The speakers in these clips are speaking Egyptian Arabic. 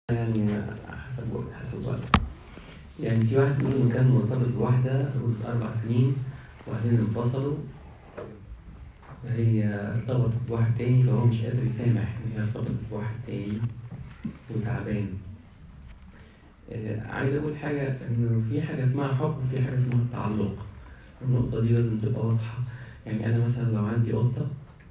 يعني حسب حسب الوقت يعني في واحد منهم كان مرتبط بواحدة لمدة أربع سنين وبعدين انفصلوا هي ارتبطت بواحد تاني فهو مش قادر يسامح إن هي ارتبطت بواحد تاني وتعبان آه، عايز أقول حاجة إنه في حاجة اسمها حب وفي حاجة اسمها تعلق النقطة دي لازم تبقى واضحة يعني أنا مثلا لو عندي قطة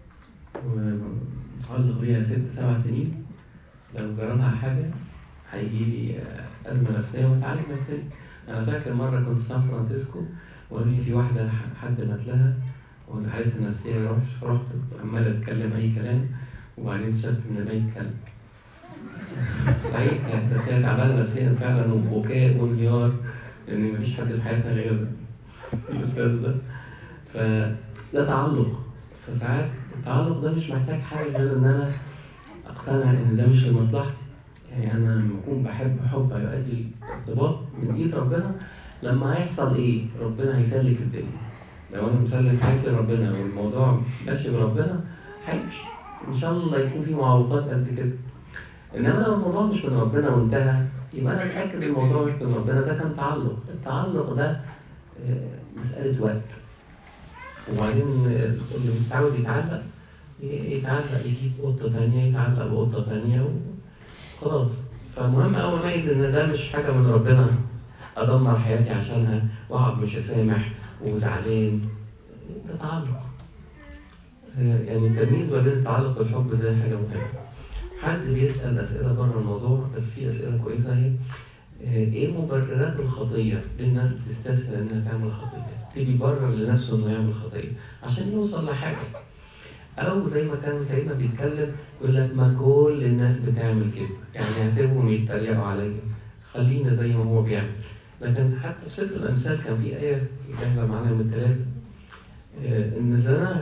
ومتعلق بيها ست سبع سنين لو جرالها حاجة هيجي لي آه، أزمة نفسية وأتعالج نفسيا أنا فاكر مرة كنت في سان فرانسيسكو وقالوا لي في واحدة ح- حد مات لها وحالتها النفسية رحت رحت عمالة أتكلم أي كلام وبعدين اكتشفت إن الميت كلب صحيح يعني بس هي تعبانة نفسيا فعلا وبكاء وانهيار لأن مفيش حد في حياتها غير الأستاذ ده فده تعلق فساعات التعلق ده مش محتاج حاجة غير إن أنا أقتنع إن ده مش لمصلحتي يعني أنا لما أكون بحب حب هيؤدي ارتباط من إيد ربنا لما هيحصل إيه؟ ربنا هيسلك الدنيا لو أنا مسلم حياتي لربنا والموضوع ماشي بربنا هيمشي إن شاء الله يكون في معوقات قد كده إنما لو الموضوع مش من ربنا وانتهى يبقى أنا أتأكد الموضوع مش من ربنا ده كان تعلق التعلق ده آه، مسألة وقت وبعدين اللي متعود يتعلق يتعلق يجيب قطة تانية يتعلق بقطة تانية وخلاص فالمهم أوي أميز إن ده مش حاجة من ربنا أدمر حياتي عشانها وأقعد مش أسامح وزعلان ده تعلق آه، يعني التمييز ما بين التعلق والحب ده حاجة مهمة حد بيسأل أسئلة بره الموضوع بس في أسئلة كويسة أهي آه، إيه مبررات الخطية؟ ليه الناس بتستسهل إنها تعمل خطية؟ يبتدي يبرر لنفسه إنه يعمل خطية عشان يوصل لحاجة أو زي ما كان سيدنا بيتكلم يقول لك ما كل الناس بتعمل كده يعني هسيبهم يتريقوا عليا خلينا زي ما هو بيعمل لكن حتى في سفر الأمثال كان في آية جايبة معانا من الثلاثة آه، إن زمان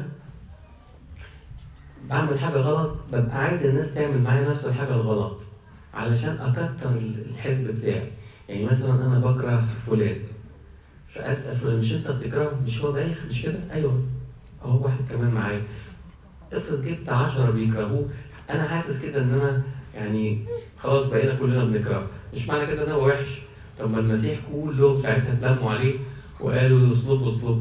بعمل حاجة غلط ببقى عايز الناس تعمل معايا نفس الحاجة الغلط علشان أكتر الحزب بتاعي يعني مثلا أنا بكره فلان فأسأل فلان مش أنت بتكرهه مش هو بايخ مش كده؟ أيوه أهو واحد كمان معايا افرض جبت عشرة بيكرهوه أنا حاسس كده إن أنا يعني خلاص بقينا كلنا بنكرهه مش معنى كده إن هو وحش طب ما المسيح كلهم ساعتها اتلموا عليه وقالوا اصلبوا اصلبوا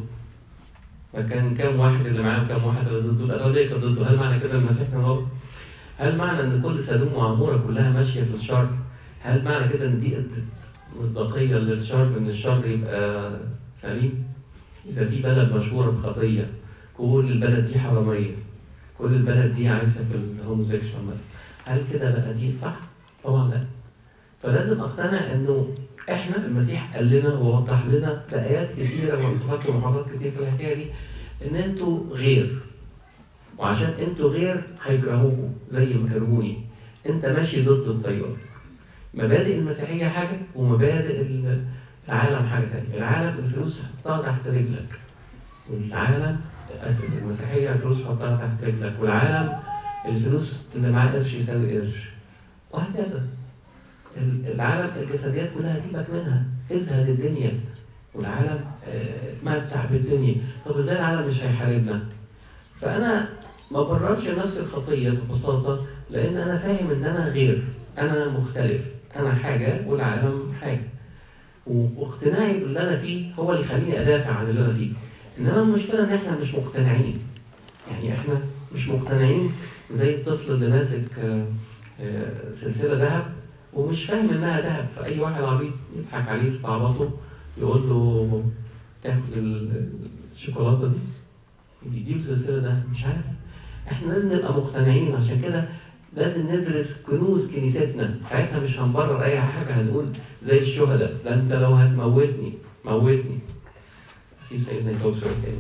فكان كام واحد اللي معاه وكام واحد اللي ضده الأغلبية كانت ضده هل معنى كده المسيح كان غلط؟ هل معنى ان كل سدوم وعموره كلها ماشيه في الشر هل معنى كده ان دي ادت مصداقيه للشر ان الشر يبقى سليم اذا في بلد مشهوره بخطيه كل البلد دي حراميه كل البلد دي عايشه في الهوموسيكشوال مثلا هل كده بقى دي صح طبعا لا فلازم اقتنع انه احنا المسيح قال لنا ووضح لنا بايات كثيره ومحاضرات ومحاضرات كتير في الحكايه دي ان انتوا غير وعشان انتوا غير هيكرهوكوا زي ما كرهوني انت ماشي ضد التيار مبادئ المسيحية حاجة ومبادئ ال- العالم حاجة تانية العالم الفلوس حطها تحت رجلك والعالم آسف المسيحية الفلوس حطها تحت رجلك والعالم الفلوس اللي معاه قرش يساوي قرش وهكذا ال- العالم الجسديات كلها سيبك منها ازهد الدنيا والعالم آه، اتمتع بالدنيا طب ازاي العالم مش هيحاربنا؟ فانا ما بررش نفس الخطيه ببساطه لان انا فاهم ان انا غير انا مختلف انا حاجه والعالم حاجه و- واقتناعي باللي انا فيه هو اللي يخليني ادافع عن اللي انا فيه انما المشكله ان احنا مش مقتنعين يعني احنا مش مقتنعين زي الطفل اللي ماسك آه، آه، سلسله ذهب ومش فاهم انها ذهب فاي واحد عبيط يضحك عليه يستعبطه يقول له تاخد ال- الشوكولاته دي بيجيب سلسله ده مش عارف احنا لازم نبقى مقتنعين عشان كده لازم ندرس كنوز كنيستنا ساعتها مش هنبرر اي حاجه هنقول زي الشهداء ده انت لو هتموتني موتني سيب سيدنا يجاوب سؤال تاني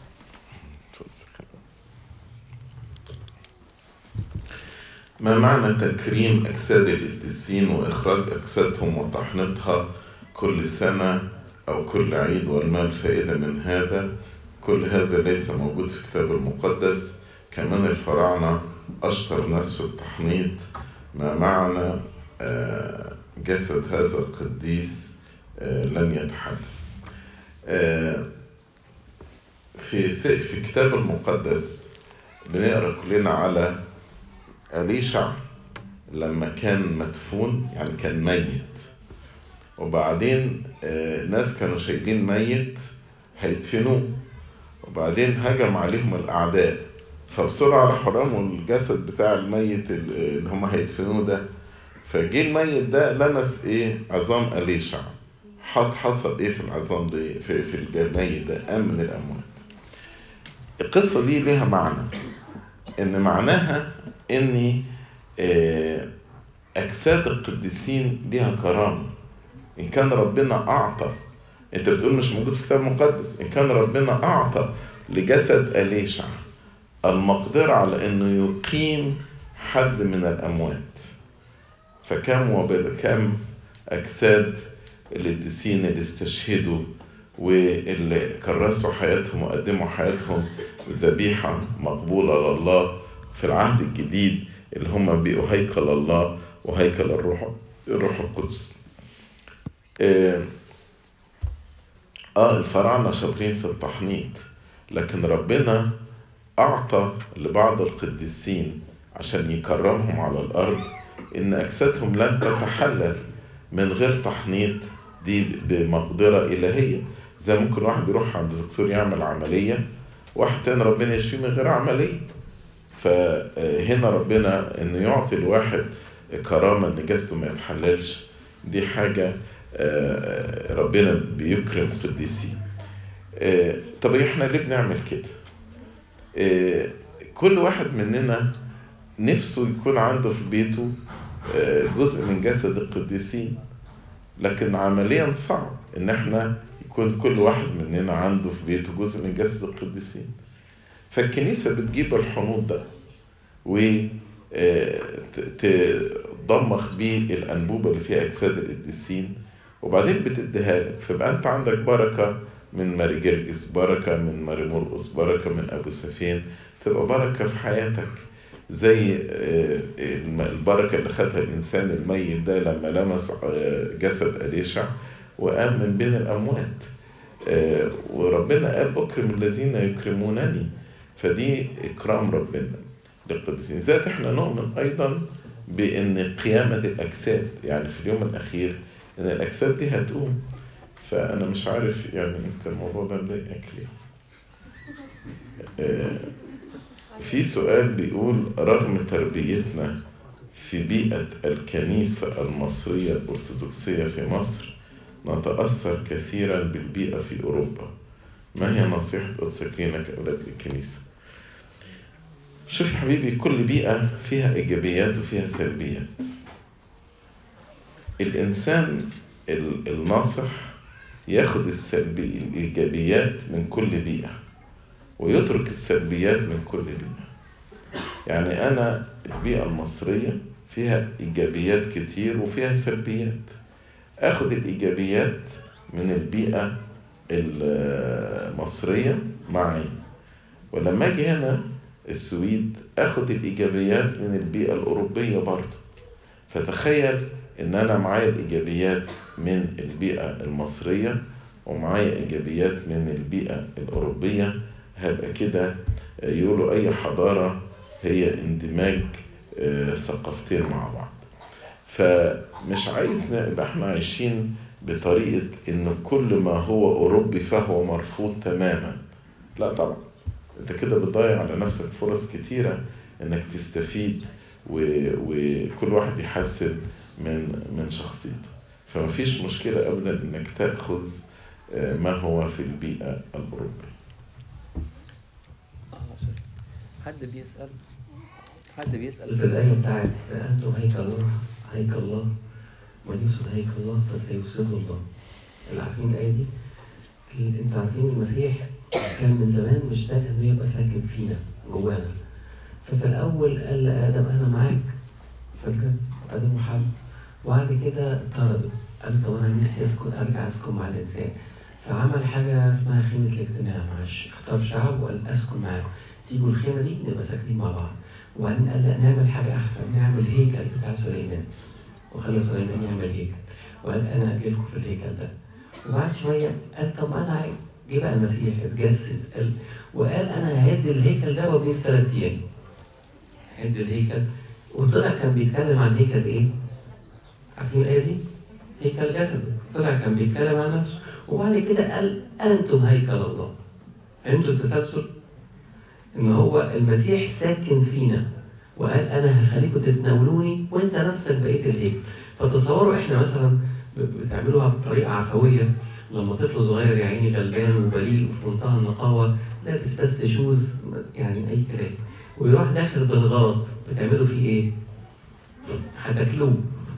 ما معنى تكريم أجساد القديسين وإخراج أجسادهم وتحنيطها كل سنة أو كل عيد والما الفائدة من هذا كل هذا ليس موجود في الكتاب المقدس كمان الفراعنة أشطر ناس في التحنيط ما معنى آه، جسد هذا القديس آه، لن يتحل آه، في س- في الكتاب المقدس بنقرا كلنا على أليشع لما كان مدفون يعني كان ميت وبعدين آه، ناس كانوا شايلين ميت هيدفنوه وبعدين هجم عليهم الأعداء فبسرعة راحوا رموا الجسد بتاع الميت اللي هم هيدفنوه ده فجه الميت ده لمس ايه عظام أليشع حط حصل ايه في العظام دي في, في الميت ده قام من الأموات القصة دي ليها معنى إن معناها إن آه، أجساد القديسين ليها كرامة إن كان ربنا أعطى أنت بتقول مش موجود في الكتاب المقدس إن كان ربنا أعطى لجسد أليشع المقدرة على إنه يقيم حد من الأموات فكم وبكم أجساد القديسين اللي استشهدوا واللي كرسوا حياتهم وقدموا حياتهم ذبيحة مقبولة لله في العهد الجديد اللي هم بقوا هيكل الله وهيكل الروح الروح القدس. آه, آه الفراعنة شاطرين في التحنيط لكن ربنا أعطى لبعض القديسين عشان يكرمهم على الأرض إن أجسادهم لن تتحلل من غير تحنيط دي بمقدرة إلهية زي ممكن واحد يروح عند دكتور يعمل عملية واحد تاني ربنا يشفيه من غير عملية فهنا ربنا إنه يعطي الواحد كرامة إن جسده ما يتحللش دي حاجة آه، ربنا بيكرم قديسين آه، طب احنا ليه بنعمل كده؟ آه، كل واحد مننا نفسه يكون عنده في بيته جزء من جسد القديسين لكن عمليا صعب ان احنا يكون كل واحد مننا عنده في بيته جزء من جسد القديسين فالكنيسة بتجيب الحنوط ده وتضمخ بيه الأنبوبة اللي فيها أجساد القديسين وبعدين بتديها لك فيبقى أنت عندك بركة من ماري جرجس بركة من ماري مرقس بركة من أبو سفين تبقى بركة في حياتك زي البركة اللي خدها الإنسان الميت ده لما لمس جسد أليشع وقام من بين الأموات وربنا قال أكرم الذين يكرمونني فدي إكرام ربنا للقديسين ذات احنا نؤمن أيضا بأن قيامة الأجساد يعني في اليوم الأخير إن الأجساد دي هتقوم فأنا مش عارف يعني أنت الموضوع ده مضايقك ليه في سؤال بيقول رغم تربيتنا في بيئة الكنيسة المصرية الأرثوذكسية في مصر نتأثر كثيرا بالبيئة في أوروبا ما هي نصيحة قدسك لنا كأولاد الكنيسة؟ شوف يا حبيبي كل بيئة فيها إيجابيات وفيها سلبيات الإنسان الناصح ياخد السلبي الإيجابيات من كل بيئة ويترك السلبيات من كل بيئة يعني أنا البيئة المصرية فيها إيجابيات كتير وفيها سلبيات أخد الإيجابيات من البيئة المصرية معي ولما أجي هنا السويد أخد الإيجابيات من البيئة الأوروبية برضه فتخيل إن أنا معايا الإيجابيات من البيئة المصرية ومعايا إيجابيات من البيئة الأوروبية هيبقى كده يقولوا أي حضارة هي اندماج ثقافتين مع بعض فمش عايز نبقى احنا عايشين بطريقة إن كل ما هو أوروبي فهو مرفوض تماما لا طبعا أنت كده بتضيع على نفسك فرص كتيرة إنك تستفيد وكل واحد يحسن من من شخصيته فمفيش مشكلة أبدا إنك تأخذ ما هو في البيئة الأوروبية حد بيسأل حد بيسأل في الآية بتاعت أنتم هيكل الله هيكل الله من يفسد هيكل الله فسيفسده الله اللي عارفين الآية دي انتوا عارفين المسيح كان من زمان مشتاق انه يبقى ساكن فينا جوانا ففي الأول قال لآدم أنا معاك فاكر آدم وحواء وبعد كده طرده قال طب أنا نفسي أسكن أرجع أسكن مع الإنسان فعمل حاجة اسمها خيمة الاجتماع معلش اختار شعب وقال أسكن معاكم تيجوا الخيمة دي نبقى ساكنين مع بعض وبعدين قال لا نعمل حاجة أحسن نعمل هيكل بتاع سليمان وخلى سليمان يعمل هيكل وقال أنا أجيلكم في الهيكل ده وبعد شوية قال طب أنا عايز جه بقى المسيح اتجسد قال وقال أنا ههد الهيكل ده وابنيه في ثلاث أيام هد الهيكل وطلع كان بيتكلم عن هيكل ايه؟ عارفين الآية دي؟ هيكل جسد طلع كان بيتكلم عن نفسه وبعد كده قال أنتم هيكل الله فهمتوا التسلسل؟ إن هو المسيح ساكن فينا وقال أنا هخليكم تتناولوني وأنت نفسك بقيت الهيكل فتصوروا إحنا مثلا ب- بتعملوها بطريقة عفوية لما طفل صغير يا عيني غلبان وبليل وفي منتهى النقاوة لابس بس شوز يعني أي كلام ويروح داخل بالغلط بتعملوا فيه إيه؟ هتاكلوه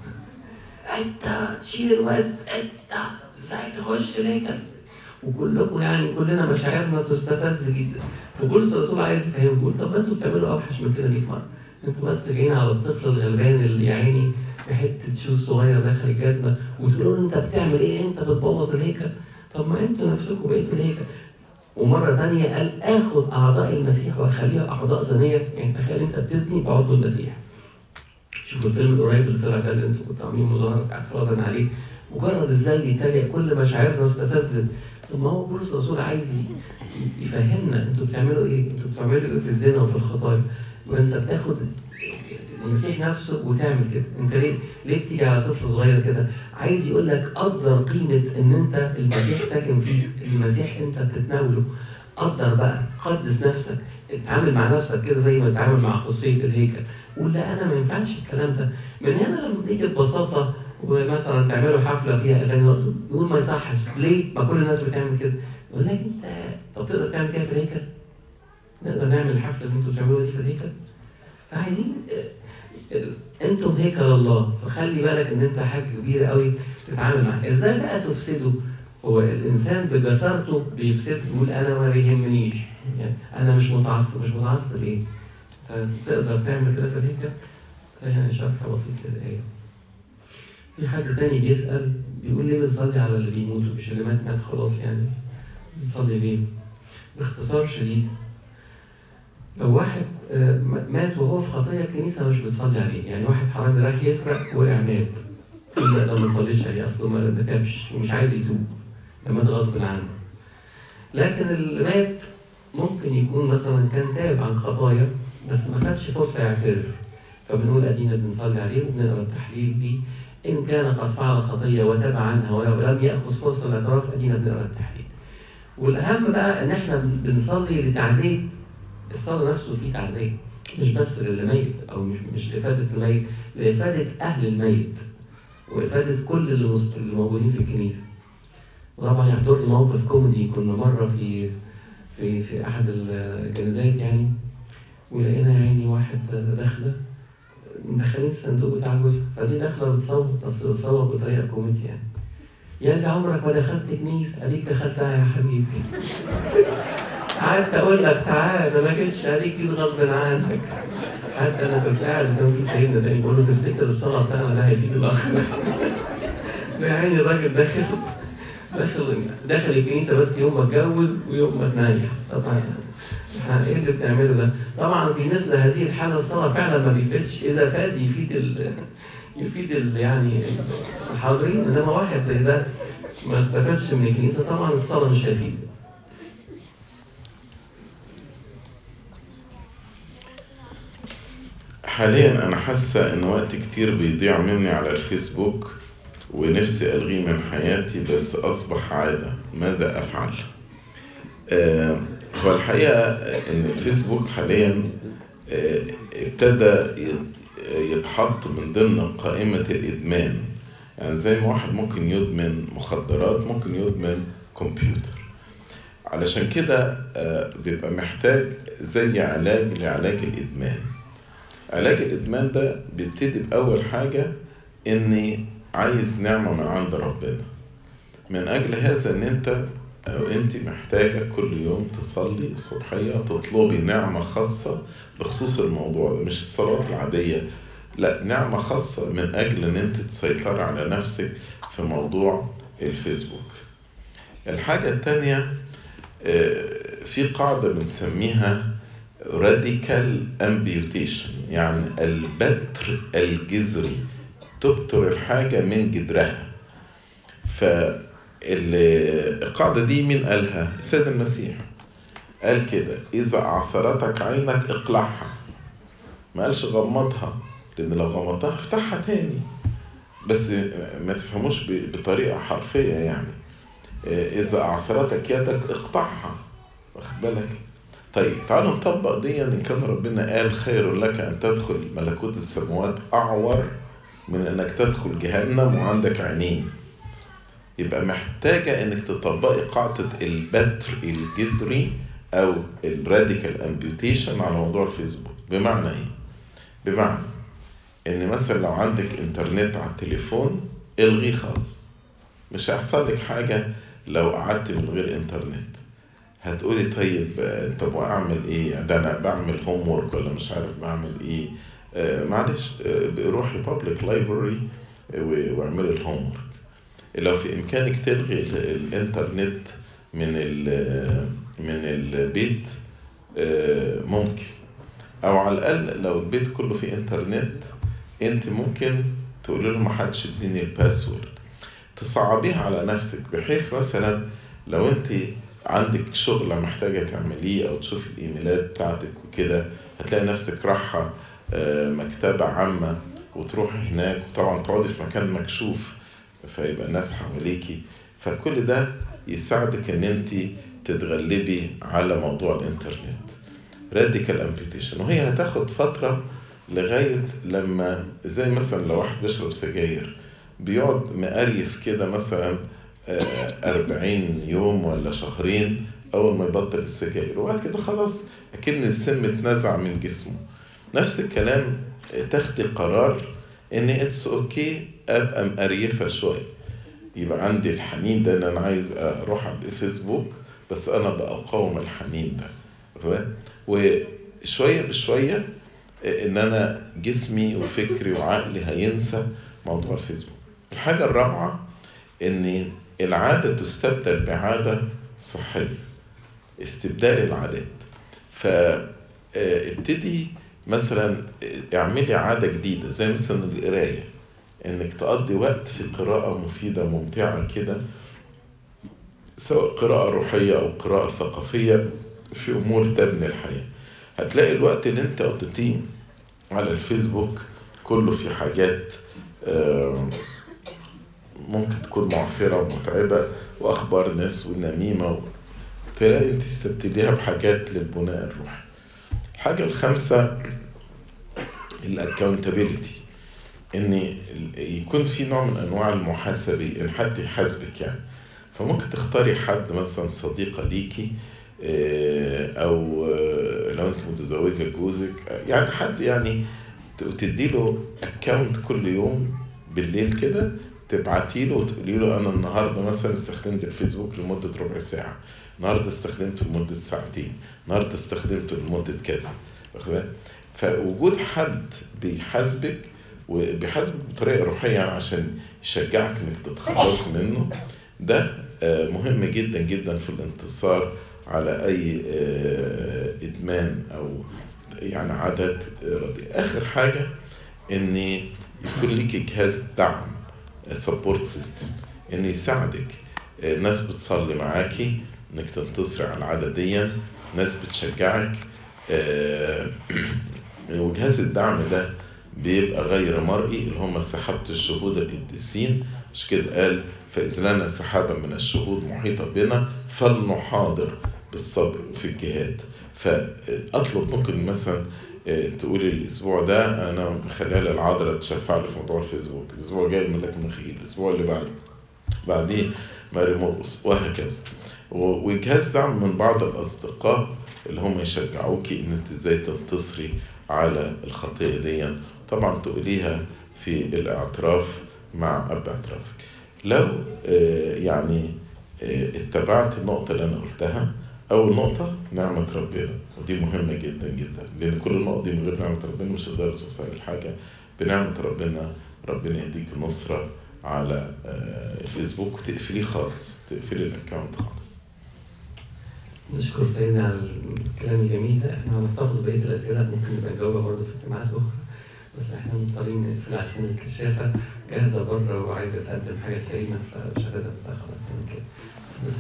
انت تشيل الواد انت ازاي تخش الهيكل وكلكم يعني كلنا مشاعرنا تستفز جدا فبولس الرسول عايز يفهم يقول طب ما انتوا بتعملوا اوحش من كده 100 مره انتوا بس جايين على الطفل الغلبان اللي يا عيني بحته شوز صغير داخل الجزمه وتقولوا له انت بتعمل ايه انت بتبوظ الهيكل طب ما انتوا نفسكم بقيتوا الهيكل ومره ثانيه قال اخد اعضاء المسيح واخليها اعضاء زنيه يعني تخيل انت بتزني بعضو المسيح شوفوا الفيلم القريب اللي طلع ده اللي انتوا كنتوا عاملين مظاهره اعتراضا عليه مجرد ازاي يتريق كل مشاعرنا استفزت طب ما هو بولس الرسول عايز ي- يفهمنا انتوا بتعملوا ايه؟ انتوا بتعملوا ايه في الزنا وفي الخطايا؟ وانت بتاخد المسيح نفسه وتعمل كده، انت ليه ليه بتيجي على طفل صغير كده؟ عايز يقول لك قدر قيمه ان انت المسيح ساكن فيك، المسيح انت بتتناوله، قدر بقى قدس نفسك، اتعامل مع نفسك كده زي ما تتعامل مع خصوصيه الهيكل، قول لا انا ما ينفعش الكلام ده، من هنا لما تيجي ببساطه ومثلا تعملوا حفله فيها اغاني رقص يقول ما يصحش ليه؟ ما كل الناس بتعمل كده يقول لك انت طب تقدر تعمل كده في الهيكل؟ نقدر نعمل الحفله اللي انتوا بتعملوها دي في الهيكل؟ فعايزين اه، اه، انتم هيكل الله فخلي بالك ان انت حاجه كبيره قوي تتعامل معاها ازاي بقى تفسده؟ هو الانسان بجسارته بيفسد يقول انا ما بيهمنيش يعني انا مش متعصب مش متعصب ايه؟ طيب تقدر تعمل كده في الهيكل؟ ده يعني شرح بسيط للايه في حد تاني بيسأل بيقول ليه بنصلي على اللي بيموتوا مش اللي مات مات خلاص يعني بنصلي ليه؟ باختصار شديد لو واحد آه، م- مات وهو في خطية الكنيسة مش بتصلي عليه يعني واحد حرامي راح يسرق وقع مات تقول لا ده ما تصليش عليه أصله ما ما تابش ومش عايز يتوب ده مات غصب عنه لكن اللي مات ممكن يكون مثلا كان تاب عن خطايا بس ما خدش فرصة يعترف فبنقول ادينا بنصلي عليه وبنقرا التحليل دي ان كان قد فعل خطيه وتاب عنها ولو لم ياخذ فرصه الاعتراف ادينا بنقرا التحليل. والاهم بقى ان احنا بنصلي لتعزيه الصلاه نفسه فيه تعزيه مش بس للي ميت او مش مش لافاده الميت لافاده اهل الميت وافاده كل اللي مس- اللي موجودين في الكنيسه. وطبعا يحضرني موقف كوميدي كنا مره في في في احد الجنازات يعني ولقينا يعني واحد داخله مدخلين الصندوق بتاع جوزها فدي داخله بتصوت اصل بتصوت بطريقه كوميدي يعني يا اللي عمرك ما دخلت كنيسه اديك دخلتها يا حبيبي قعدت اقول لك تعال انا ما جيتش اديك جيت غصب عنك حتى انا كنت قاعد كان في سيدنا تاني بقول له تفتكر الصلاه بتاعنا ده هيفيد الاخ ده يا عيني الراجل داخل داخل داخل الكنيسه بس يوم ما اتجوز ويوم ما اتنيح طبعا احنا ايه اللي بنعمله ده؟ طبعا في مثل هذه الحاله الصلاه فعلا ما بيفيدش اذا فات يفيد ال يفيد ال يعني الحاضرين انما واحد زي ده ما استفادش من الكنيسه طبعا الصلاه مش هيفيد. حاليا انا حاسه ان وقت كتير بيضيع مني على الفيسبوك ونفسي الغيه من حياتي بس اصبح عاده ماذا افعل آه، هو الحقيقه ان الفيسبوك حاليا آه، ابتدى ي- يتحط من ضمن قائمه الادمان يعني زي ما واحد ممكن يدمن مخدرات ممكن يدمن كمبيوتر علشان كده آه، بيبقى محتاج زي علاج لعلاج الادمان علاج الادمان ده بيبتدي باول حاجه اني عايز نعمه من عند ربنا من اجل هذا ان انت او انت محتاجه كل يوم تصلي الصبحيه تطلبي نعمه خاصه بخصوص الموضوع ده مش الصلاه العاديه لا نعمه خاصه من اجل ان انت تسيطري على نفسك في موضوع الفيسبوك الحاجه الثانيه في قاعده بنسميها راديكال امبيوتيشن يعني البتر الجذري تبتر الحاجة من جذرها فالقاعدة دي مين قالها؟ السيد المسيح قال كده إذا أعثرتك عينك اقلعها ما قالش غمضها لان لو غمضتها افتحها تاني بس ما تفهموش ب- بطريقه حرفيه يعني آه، اذا اعثرتك يدك اقطعها واخد بالك طيب تعالوا نطبق دي ان كان ربنا قال خير لك ان تدخل ملكوت السماوات اعور من انك تدخل جهنم وعندك عينين يبقى محتاجة انك تطبقي قاعدة البتر الجذري او الراديكال امبيوتيشن على موضوع الفيسبوك بمعنى ايه؟ بمعنى ان مثلا لو عندك انترنت على التليفون الغيه خالص مش هيحصل لك حاجة لو قعدت من غير انترنت هتقولي طيب آه، طب واعمل ايه ده انا بعمل هوم ورك ولا مش عارف بعمل ايه آه، معلش آه، روحي بابليك لايبرري واعملي الهوم ورك لو في امكانك تلغي ال- الانترنت من ال- من البيت آه، ممكن او على الاقل لو البيت كله فيه انترنت انت ممكن تقولي له ما حدش يديني الباسورد تصعبيها على نفسك بحيث مثلا لو انت عندك شغل محتاجة تعمليه او تشوفي الايميلات بتاعتك وكده هتلاقي نفسك رايحة آه، مكتبة عامة وتروحي هناك وطبعا تقعدي في مكان مكشوف فيبقى الناس حواليكي فكل ده يساعدك ان انت تتغلبي على موضوع الانترنت راديكال امبيوتيشن وهي هتاخد فترة لغاية لما زي مثلا لو واحد بيشرب سجاير بيقعد مقريف كده مثلا أربعين يوم ولا شهرين أول ما يبطل السجاير وبعد كده خلاص أكن السم اتنزع من جسمه نفس الكلام آه، تاخدي قرار إن اتس أوكي أبقى مقريفة شوية يبقى عندي الحنين ده إن أنا عايز أروح على الفيسبوك بس أنا بقاوم الحنين ده فاهم؟ وشوية بشوية آه، إن أنا جسمي وفكري وعقلي هينسى موضوع الفيسبوك الحاجة الرابعة ان العادة تستبدل بعادة صحية استبدال العادات فابتدي مثلا آه، اعملي عادة جديدة زي مثلا القراية انك تقضي وقت في قراءة مفيدة ممتعة كده سواء قراءة روحية او قراءة ثقافية في امور تبني الحياة هتلاقي الوقت اللي انت قضيتيه على الفيسبوك كله في حاجات آه، ممكن تكون معصرة ومتعبة وأخبار ناس ونميمة و... تلاقي أنت تستبدليها بحاجات للبناء الروحي. الحاجة الخامسة الاكونتابيلتي ان ال- يكون في نوع من انواع المحاسبه ان حد يحاسبك يعني فممكن تختاري حد مثلا صديقه ليكي آه، او آه، لو انت متزوجه جوزك آه، يعني حد يعني تدي له اكونت كل يوم بالليل كده تبعتي له وتقولي له انا النهارده مثلا استخدمت الفيسبوك لمده ربع ساعه النهارده استخدمته لمده ساعتين النهارده استخدمته لمده كذا واخد بالك؟ فوجود حد بيحاسبك وبيحاسبك بطريقه روحيه يعني عشان يشجعك انك تتخلص منه ده آه، مهم جدا جدا في الانتصار على اي آه، ادمان او يعني عادات رديئه اخر حاجه ان يكون ليك جهاز دعم سبورت سيستم انه يساعدك آه، ناس بتصلي معاكي انك تنتصري على العاده دي ناس بتشجعك آه، وجهاز الدعم ده بيبقى غير مرئي اللي هم سحابة الشهود القديسين مش كده قال فإذ لنا سحابة من الشهود محيطة بنا فلنحاضر بالصبر في الجهاد فأطلب ممكن مثلا آه، تقولي الأسبوع ده أنا مخليها للعذراء تشفع لي في موضوع الفيسبوك الأسبوع الجاي الملاك مخيل الأسبوع اللي بعده بعديه ماري مرقص وهكذا و- وجهاز دعم من بعض الأصدقاء اللي هم يشجعوكي إن أنت إزاي تنتصري على الخطية دي طبعا تقوليها في الاعتراف مع أب اعترافك لو آه، يعني آه، اتبعت النقطة اللي أنا قلتها أول نقطة نعمة ربنا ودي مهمة جدا جدا لأن كل النقط دي من غير نعمة ربنا مش هتقدر توصل لحاجة بنعمة ربنا ربنا يديك نصرة على آه، الفيسبوك وتقفليه خالص تقفلي الأكونت خالص نشكر سيدنا على الكلام الجميل ده احنا هنحتفظ بقية الأسئلة ممكن نبقى نجاوبها برضه في اجتماعات أخرى بس احنا مضطرين نقفل عشان الكشافة جاهزة بره وعايزة تقدم حاجة لسيدنا فمش هتقدر تتأخر أكتر من كده بس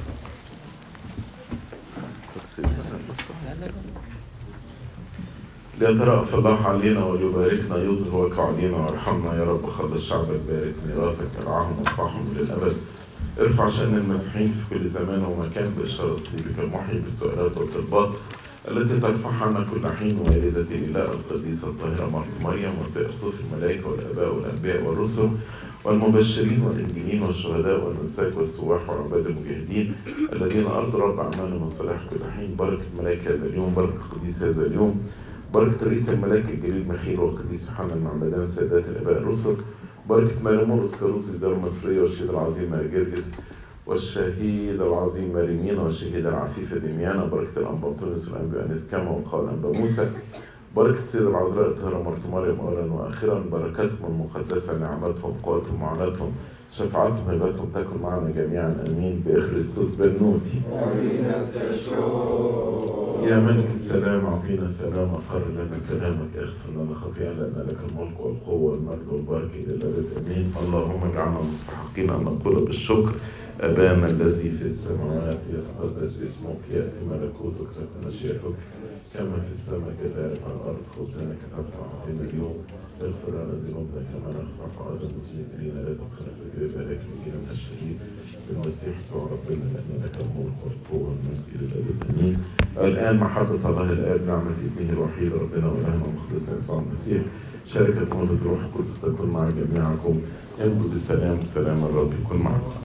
لا لا لا ليترأف الله علينا ويباركنا يظهر وجهه علينا وارحمنا يا رب خلص شعبك بارك ميراثك ارعاهم وارفعهم للأبد ارفع شأن المسيحيين في كل زمان ومكان بإشارة صليبك المحيي بالسؤالات والطلبات التي ترفع عنا كل حين والدة الإله القديسة الطاهرة مرت مريم وسائر صوف الملائكة والآباء والأنبياء والرسل والمبشرين والإنجيلين والشهداء والنساك والسواح وعباد المجاهدين الذين أرضوا رب أعمالهم الصالح كل حين بارك الملائكة هذا اليوم بارك القديس هذا اليوم بركة رئيس الملائكة الجليل مخيل والقديس يوحنا المعمدان سادات الآباء الرسل بركة مريمورس كاروس الدار المصرية والشهيد العظيم ماري جرجس والشهيد العظيم ماريمينا والشهيدة العفيفة دميانا بركة الأنباطونس والأنبياء أنسكاما وقال أنبا موسى بركة السيدة العذراء الطاهرة مرت مريم أولا وآخرا بركاتهم المقدسة نعمتهم قوتهم معاناتهم شفاعتهم هباتهم تكن معنا جميعا امين بخريستوس بنوتي يا ملك السلام اعطينا سلام اقر لنا سلامك اغفر لنا خطيئا لان لك الملك والقوه والمجد والبركه الى الابد امين اللهم اجعلنا مستحقين ان نقول بالشكر ابانا الذي في السماوات يتقدس اسمك ياتي ملكوتك تكن مشيئتك كما في السماء كذلك على الارض خبزنا كفافنا اعطينا اليوم اغفر لنا ذنوبنا كما نغفر ايضا المذنبين لا تدخلنا في الجبال لكن نجينا من الشهيد بالمسيح يسوع ربنا لان لك الملك والقوه والمجد الى الابد امين الان محبه الله الاب نعمه ابنه الوحيد ربنا والهنا ومخلصنا يسوع المسيح شركة مولد الروح القدس تكون مع جميعكم امضوا بسلام سلام الرب يكون معكم